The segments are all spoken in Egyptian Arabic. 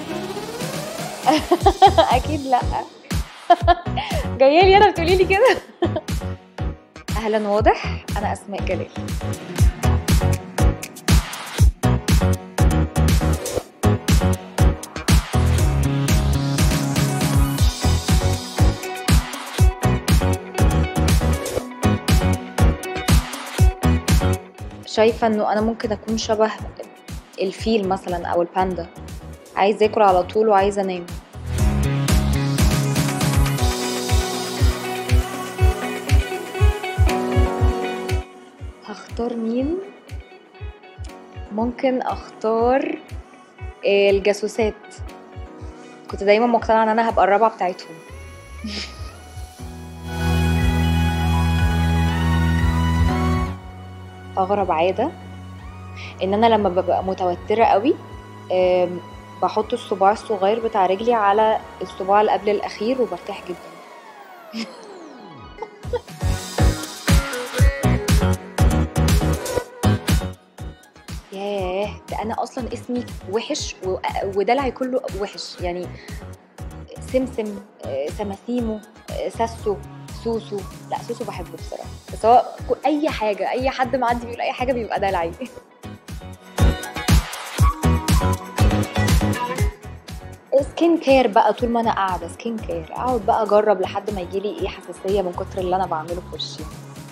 اكيد لا جايه لي انا بتقولي لي كده اهلا واضح انا اسماء جلال شايفه انه انا ممكن اكون شبه الفيل مثلا او الباندا عايز اكل على طول وعايزه انام هختار مين ممكن اختار الجاسوسات كنت دايما مقتنعه ان انا هبقى الرابعه بتاعتهم اغرب عاده ان انا لما ببقى متوتره قوي آم، بحط الصباع الصغير بتاع رجلي على الصباع اللي قبل الاخير وبرتاح جدا ياه ده انا اصلا اسمي وحش و- ودلعي كله وحش يعني سمسم آه، سماسيمو آه، ساسو سوسو لا سوسو بحبه بصراحه بس هو كو- اي حاجه اي حد معدي بيقول اي حاجه بيبقى دلعي سكين كير بقى طول ما انا قاعده سكين كير اقعد بقى اجرب لحد ما يجيلي ايه حساسيه من كتر اللي انا بعمله في وشي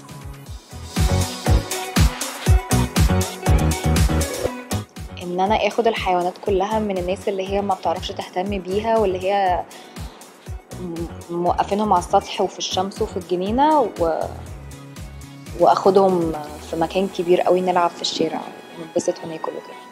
ان انا اخد الحيوانات كلها من الناس اللي هي ما بتعرفش تهتم بيها واللي هي م- موقفينهم على السطح وفي الشمس وفي الجنينه و... واخدهم في مكان كبير قوي نلعب في الشارع ونتبسط وناكل وكده